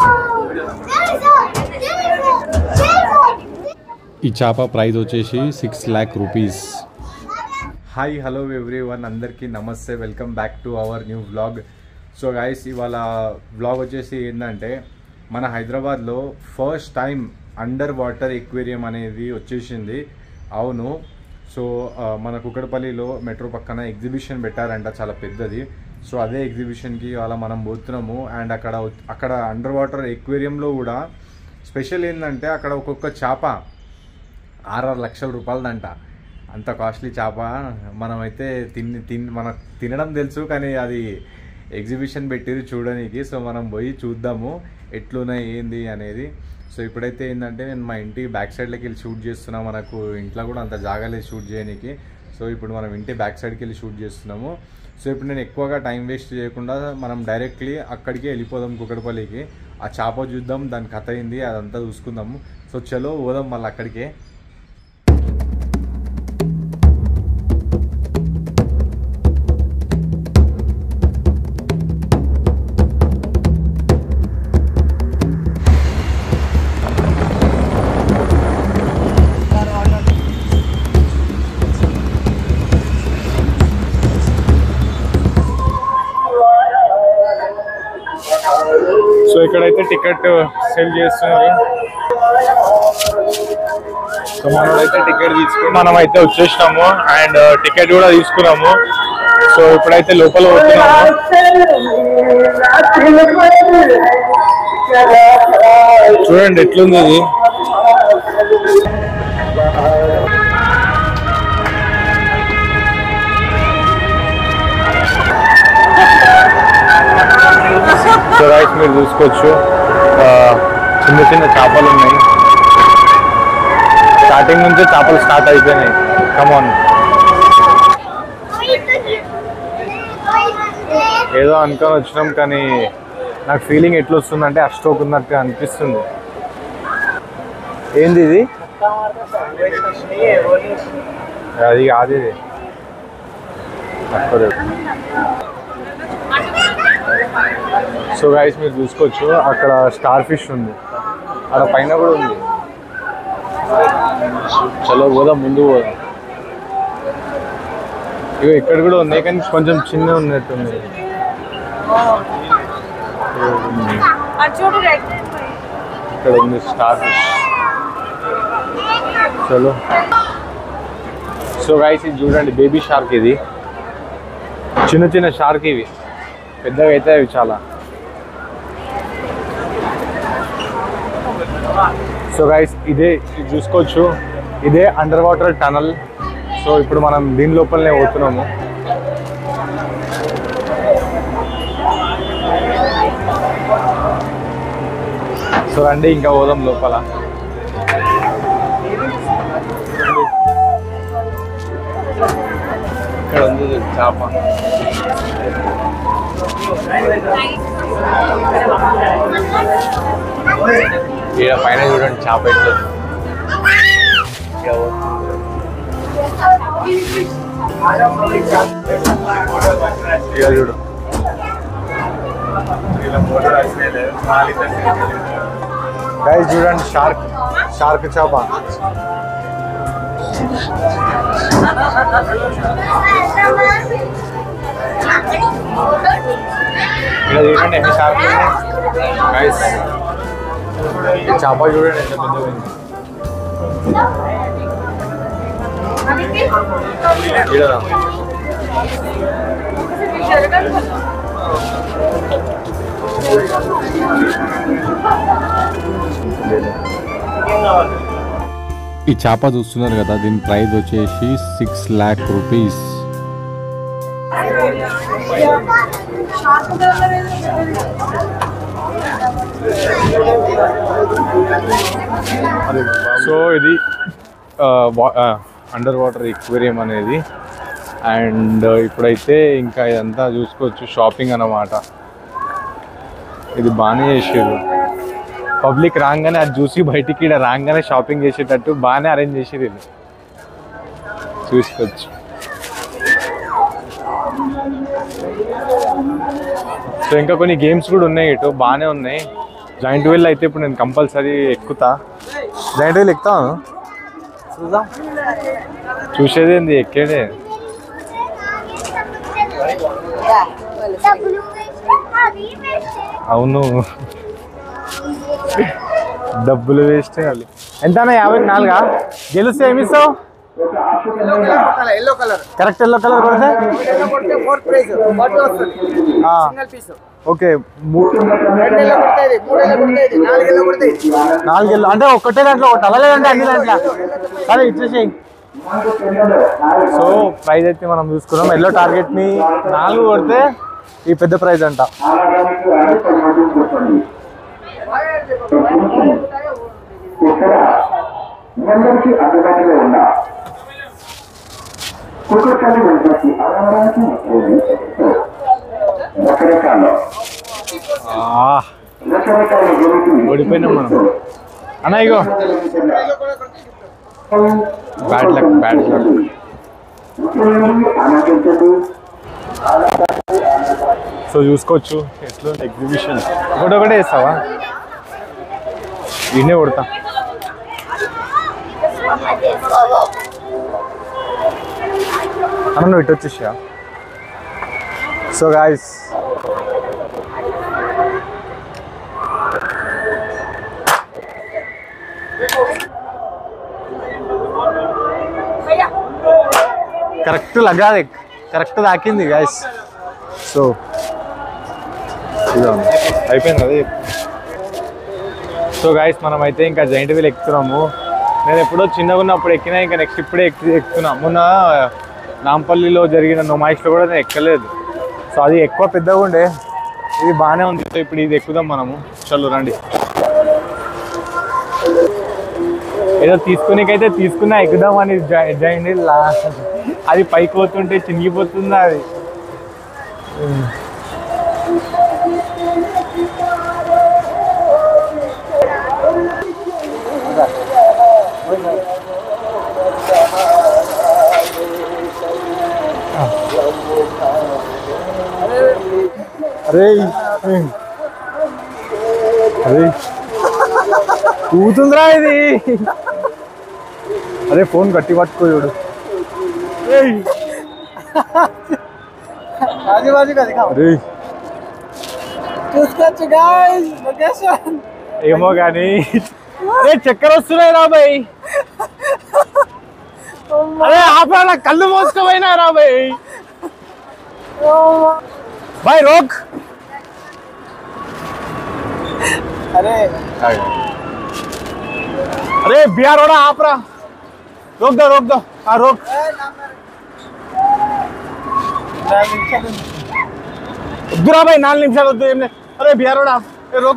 ఈ చేప ప్రైస్ వచ్చేసి six lakh rupees hi hello everyone అందరికీ నమస్తే welcome back to our new vlog so guys ఇవాళ వ్లాగ్ వచ్చేసి ఏంటంటే మన హైదరాబాద్లో first time under water aquarium అనేది వచ్చేసింది అవును సో ఆ, మన కుక్కడపల్లిలో మెట్రో పక్కన ఎగ్జిబిషన్ పెట్టారంట చాలా పెద్దది సో అదే ఎగ్జిబిషన్కి ఇవాళ మనం పోతున్నాము అండ్ అక్కడ వచ్- అక్కడ అండర్ వాటర్ ఎక్వేరియంలో కూడా స్పెషల్ ఏంటంటే అక్కడ ఒక్కొక్క చేప ఆరారు లక్షల రూపాయలదంట అంత కాస్ట్లీ చేప మనమైతే తిని తిన్ మనకు తినడం తెలుసు కానీ అది ఎగ్జిబిషన్ పెట్టిరు చూడడానికి సో మనం పోయి చూద్దాము ఎట్లున్నాయి ఏంది అనేది సో ఇప్పుడైతే ఏంటంటే నేను మా ఇంటి బ్యాక్ సైడ్లోకి వెళ్ళి షూట్ చేస్తున్నా మనకు ఇంట్లో కూడా అంత జాగాలేదు షూట్ చేయడానికి సో ఇప్పుడు మనం ఇంటి బ్యాక్ సైడ్కి వెళ్ళి షూట్ చేస్తున్నాము సో ఇప్పుడు నేను ఎక్కువగా టైం వేస్ట్ చేయకుండా మనం డైరెక్ట్లీ అక్కడికి వెళ్ళిపోదాం కుక్కడపల్లికి ఆ చేప చూద్దాం దాని కథ అయింది అదంతా చూసుకుందాము సో చలో పోదాం మళ్ళీ అక్కడికే సో ఇక్కడైతే టికెట్ సెల్ చేస్తున్నారు సో మనోడైతే టికెట్ తీసుకుని మనం అయితే వచ్చేసినాము అండ్ టికెట్ కూడా తీసుకున్నాము సో ఇప్పుడైతే లోపల పోతున్నాము చూడండి ఎట్లుంది ఇది సో రైస్ మీరు చూసుకోవచ్చు ఆ, చిన్న చిన్న చేపలు ఉన్నాయి స్టార్టింగ్ నుంచే చేపలు స్టార్ట్ అయిపోయినాయి కమాన్ ఏదో అనుకొని వచ్చినాం కానీ నాకు ఫీలింగ్ ఎట్లా వస్తుందంటే అష్టోక్ ఉన్నట్టు అనిపిస్తుంది ఏంది ఇది అది కాదు ఇది తక్కువ సో గైస్ మీరు చూసుకోవచ్చు అక్కడ స్టార్ ఫిష్ ఉంది అక్కడ పైన కూడా ఉంది చలో పోదాం ముందు పోదాం ఇగో ఇక్కడ కూడా ఉన్నాయి కానీ కొంచెం చిన్న ఉన్నట్టుంది చూడు రైట్ ఇక్కడ ఉంది స్టార్ ఫిష్ చలో సో గైస్ ఇది చూడండి బేబీ షార్క్ ఇది చిన్న చిన్న షార్క్ ఇవి పెద్దగా అయితే అవి చాలా సో గైస్ ఇదే ఇది చూసుకోవచ్చు ఇదే అండర్ వాటర్ టనల్ సో ఇప్పుడు మనం దీని లోపలనే పోతున్నాము సో రండి ఇంకా పోదాం లోపల ఇక్కడ ఉంది చూడు చేప ఇక్కడ పైన చూడండి చేప ఎట్లా ఉంది. ఇక్కడ పోతుంది. ఇక్కడ చూడు గైస్ చూడండి షార్క్ షార్క్ చేప ఇక్కడ చూడండి ఎన్ని షార్క్లు ఉన్నాయి గైస్ ఈ చేప చూడండి ఎంత పెద్దగా ఉంది ఇక్కడ రా. ఈ చేప చూస్తున్నారు కదా దీని ప్రైస్ వచ్చేసి సిక్స్ ల్యాక్ రూపీస్ సో ఇది అండర్ వాటర్ ఎక్వేరియం అనేది అండ్ ఇప్పుడైతే ఇంకా ఇదంతా చూసుకోవచ్చు షాపింగ్ అన్నమాట ఇది బాగానే చేసారు పబ్లిక్ రాగానే అది చూసి బయటికి ఈడ రాగానే షాపింగ్ చేసేటట్టు బాగానే అరేంజ్ చేసేది వీళ్ళు చూసుకోవచ్చు సో ఇంకా కొన్ని గేమ్స్ కూడా ఉన్నాయి ఇటు బాగానే ఉన్నాయి జాయింట్ వీల్ అయితే ఇప్పుడు నేను కంపల్సరీ ఎక్కుతా జాయింట్ వీల్ ఎక్కుతాను చూద్దాం చూసేది ఏంది ఎక్కేదే అవును డబ్బులు వేస్ట్ ఎంత యాభై నాలుగా గెలిస్తే ఏమిస్తావు yellow colour correct yellow colour కొడితే ఎల్లో కొడితే ఫోర్త్ ప్రైజ్ ఫార్టీ వస్తుంది ఆ, సింగల్ పీస్ ఓకే మూ- రెండు ఎల్లో కొడితే ఇది మూడు ఎల్లో కొడితే ఇది నాలుగు ఎల్లో కొడితే ఇది నాలుగు ఎల్లో అంటే ఒక్కటే దాంట్లో ఒకటి అలాగే అంటే అన్ని దాంట్లో సరే ఇచ్చేసేయి సో ప్రైజ్ అయితే మనం చూసుకున్నాం ఎల్లో టార్గెట్ ని నాలుగు కొడితే ఈ పెద్ద ప్రైజ్ అంట అందరికీ అందుబాటులో ఉన్న కుక్కర్తల్లి వెంటకి అమ్మడానికి వచ్చేది రకరకాల ఆ, రకరకాల గెలిపి ఓడిపోయినాం మనం అన్న ఇగో బ్యాడ్ లక్ బ్యాడ్ లక్ ఆనందించండి సో చూసుకోవచ్చు ఎట్లా ఎగ్జిబిషన్ ఒకటి ఒకటే వేస్తావా ఈయనే కొడతా అన్న నువ్వు ఇటు వచ్చేసా సో గాయస్ కరెక్ట్ లగాది కరెక్ట్ తాకింది గాయస్ సో ఇదిగో. అయిపోయింది అది సో గాయస్ మనం అయితే ఇంకా జైంట్ వీల్ ఎక్కుతున్నాము నేను ఎప్పుడో చిన్నగా ఉన్నప్పుడు ఎక్కినా ఇంకా నెక్స్ట్ ఇప్పుడే ఎక్కి ఎక్కుతున్నా మొన్న నాంపల్లిలో జరిగిన నొమాయిస్లో కూడా నేను ఎక్కలేదు సో అది ఎక్కువ పెద్దగా ఉండే ఇది బాగానే ఉంది సో ఇప్పుడు ఇది ఎక్కుదాం మనము చలో రండి ఏదో తీసుకునేకైతే తీసుకున్నా ఎక్కుదామని జైంట్ వీల్ అది పైకి పోతుంటే చినిగిపోతుందా అది అరే అరే కూతుందిరా ఇది అరే ఫోన్ గట్టి పట్టుకో చూడు ఏయ్, ఆజు బాజు కదా దిగాం అరే చూసుకోవచ్చు గాయ్స్ లొకేషన్ ఏమో కానీ అరే చక్కెర వస్తున్నాయి రా బాయ్ అరే ఆపరా నా కళ్ళు మోసుకోపోయినా రా బాయ్ బాయ్ రోక్ అరే अरे बिहार हो रहा आप रहा रोक दो रोक दो हाँ रोक दुरा भाई नाल निमिषाలు వద్దు ఏం లేదు अरे बिहार हो रहा ए, रोक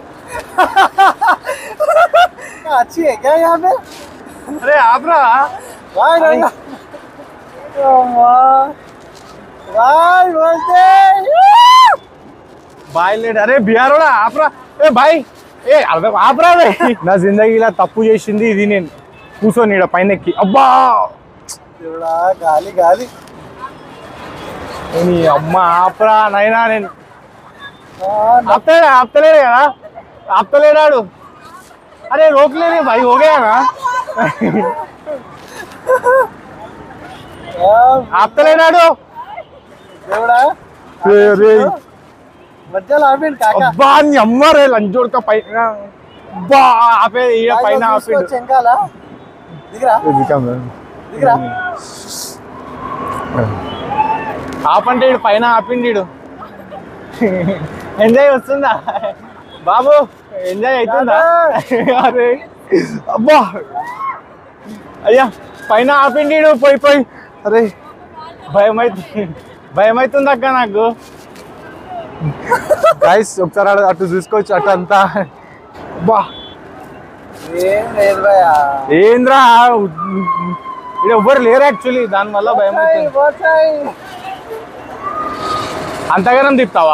अच्छी है क्या यहाँ पे अरे आप रहा भाई भाई भाई बोलते బాయ్ లేడు అరే బిహార్ కూడా ఆపరా ఏ బాయ్ ఏ అర్థం ఆపరా బాయ్ నా జిందగీలా తప్పు చేసింది ఇది నేను కూర్చొని ఈడ పైన ఎక్కి అబ్బా చూడా గాలి గాలి నీ అమ్మ ఆపరా నైనా నేను ఆ, ఆపుతలే ఆపుతలేడు కదా ఆపుతలేడాడు అరే రోకలేదే భాई हो गया ना ఆ, ఆపుతలేడాడు దేవుడా రే రే మధ్యలో ఆపండి కాక అబ్బా నీ అమ్మ రే లంచోడక పైన అబ్బా ఆపే ఈడ పైన ఆపిండు చెంకాల దిగరా దిగరా ఆపంటే ఈడు పైన ఆపిండి ఈడు ఎంజాయ్ వస్తుందా బాబు ఎంజాయ్ అవుతుందా అరే అబ్బా అయ్యా పైన ఆపిండి ఈడు పోయి పోయి అరే భయం అవుతుంది భయం అవుతుంది అక్క నాకు గైస్ ఒకసారి అటు- అటు చూసుకోవచ్చు అటు అంతా బా ఏం లేదు భయ్యా ఏంద్రా ఇక్కడ ఎవ్వరు లేరు యాక్చువల్లీ దానివల్ల భయం అవుతుంది పోతాయి అంతగానం తిప్పుతావా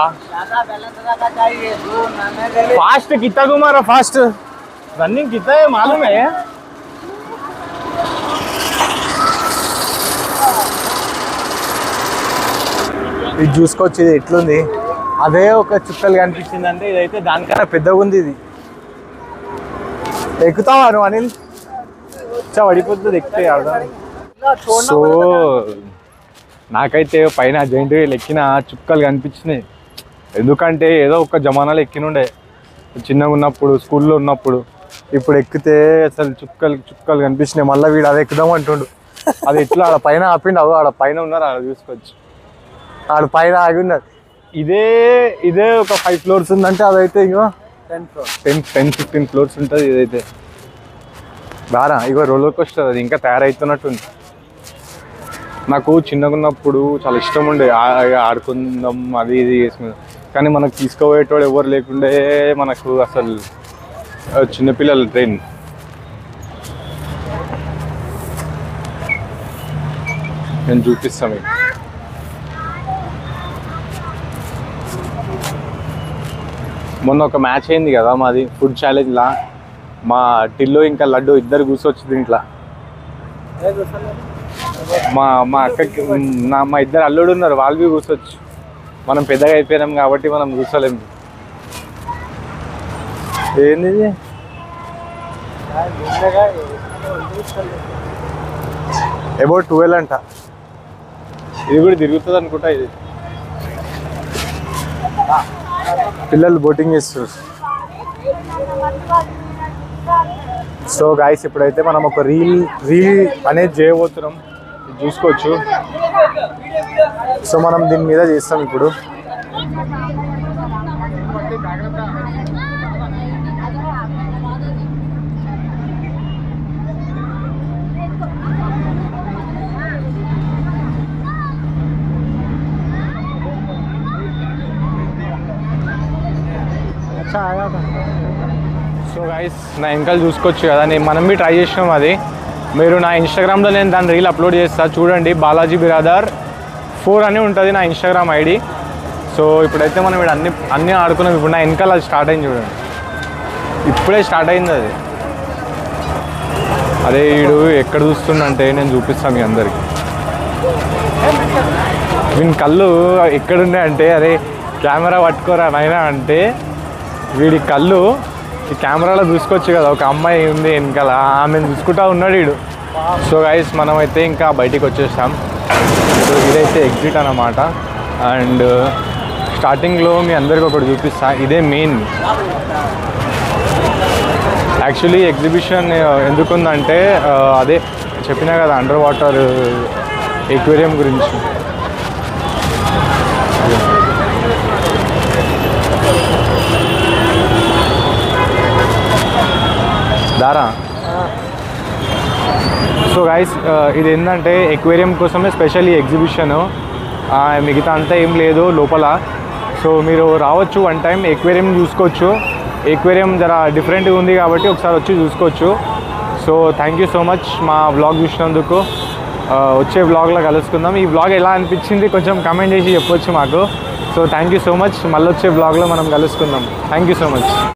फास्ट कितना घुमा रहा फास्ट रनिंग कितना है मालूम है ఇది చూసుకోవచ్చు ఇది ఎట్లుంది అదే ఒక చుక్కలు కనిపించింది అంటే ఇదైతే దానికన్నా పెద్దగా ఉంది ఇది ఎక్కుతావా నువ్వు అనిల్ చా పడిపోతుంది ఎక్కితే అర్థం సో నాకైతే పైన జైంట్ వీల్ ఎక్కిన చుక్కలు కనిపించినాయి ఎందుకంటే ఏదో ఒక జమానాలో ఎక్కినుండే చిన్నగా ఉన్నప్పుడు స్కూల్లో ఉన్నప్పుడు ఇప్పుడు ఎక్కితే అసలు చుక్కలు చుక్కలు కనిపించినాయి మళ్ళీ వీడు అది ఎక్కుదాం అంటుండు అది ఎట్లా ఆడ పైన ఆపిండు అవు ఆడ పైన ఉన్నారు ఆడ చూసుకోవచ్చు ఆడ పైన ఆగి ఉన్నారు ఇదే ఇదే ఒక ఫైవ్ ఫ్లోర్స్ ఉందంటే అదైతే ఇగో ten floor ten ten fifteen floors ఉంటుంది ఇదైతే బారా ఇగో రోలర్ కోస్టర్ అది ఇంకా తయారవుతున్నట్టుంది నాకు చిన్నగా ఉన్నప్పుడు చాలా ఇష్టం ఉండే ఆ- ఆ- ఆడుకుందాం అది ఇది చేసుకుందాం కానీ మనకు తీసుకుపోయేటోడు ఎవరు లేకుండే మనకు అసలు ఆ, చిన్నపిల్లల ట్రైన్ నేను చూపిస్తాను మీకు మొన్న ఒక మ్యాచ్ అయింది కదా మాది ఫుడ్ ఛాలెంజ్ లా మా టిల్లు ఇంకా లడ్డు ఇద్దరు కూర్చొచ్చు దీంట్లో మా మా అక్కకి నా మా ఇద్దరు అల్లుడు ఉన్నారు వాళ్ళు బి కూర్చోచ్చు మనం పెద్దగా అయిపోయినాం కాబట్టి మనం కూర్చోలేము ఏంది ఇది? అబౌట్ ట్వెల్వ్ అంట ఇది కూడా తిరుగుతుంది అనుకుంటా ఇది పిల్లలు బోటింగ్ చేస్తారు సో గాయస్ ఇప్పుడైతే మనం ఒక రీల్ రీల్ అనేది చేయబోతున్నాం ఇది చూసుకోవచ్చు సో మనం దీని మీద చేస్తాం ఇప్పుడు సో గైస్ నా వెనకాల చూసుకోవచ్చు కదా నేను మనం బి ట్రై చేసినాం అది మీరు నా ఇన్స్టాగ్రామ్లో నేను దాని రీల్ అప్లోడ్ చేస్తా చూడండి బాలాజీ బిరాదర్ ఫోర్ అని ఉంటుంది నా ఇన్స్టాగ్రామ్ ఐడి సో ఇప్పుడైతే మనం ఇక్కడ అన్ని అన్నీ ఆడుకున్నాం ఇప్పుడు నా వెనకాల అది స్టార్ట్ అయింది చూడండి ఇప్పుడే స్టార్ట్ అయింది అది అదే వీడు ఎక్కడ చూస్తుండంటే నేను చూపిస్తాను మీ అందరికి వీని కళ్ళు ఎక్కడున్నాయంటే అరే కెమెరా పట్టుకోరా నాయనా అంటే వీడి కళ్ళు ఈ కెమెరాలో చూసుకోవచ్చు కదా ఒక అమ్మాయి ఉంది వెనకాల ఆమెను చూసుకుంటా ఉన్నాడు వీడు సో గైస్ మనం అయితే ఇంకా బయటికి వచ్చేసాం సో ఇదైతే ఎగ్జిట్ అన్నమాట అండ్ స్టార్టింగ్లో మీ అందరికి ఒకటి చూపిస్తా ఇదే మెయిన్ యాక్చువల్లీ ఎగ్జిబిషన్ ఎందుకుందంటే ఆ, అదే చెప్పినా కదా అండర్ వాటర్ ఎక్వేరియం గురించి దారా సో గైస్ ఇది ఏంటంటే ఎక్వేరియం కోసమే స్పెషల్ ఈ ఎగ్జిబిషన్ మిగతా అంతా ఏం లేదు లోపల సో మీరు రావచ్చు వన్ టైం ఎక్వేరియం చూసుకోవచ్చు ఎక్వేరియం జర డిఫరెంట్గా ఉంది కాబట్టి ఒకసారి వచ్చి చూసుకోవచ్చు so thank you so much మా వ్లాగ్ చూసినందుకు ఆ, వచ్చే వ్లాగ్లో కలుసుకుందాం ఈ వ్లాగ్ ఎలా అనిపించింది కొంచెం కమెంట్ చేసి చెప్పొచ్చు మాకు so thank you so much మళ్ళీ వచ్చే వ్లాగ్లో మనం కలుసుకుందాం థ్యాంక్ యూ సో మచ్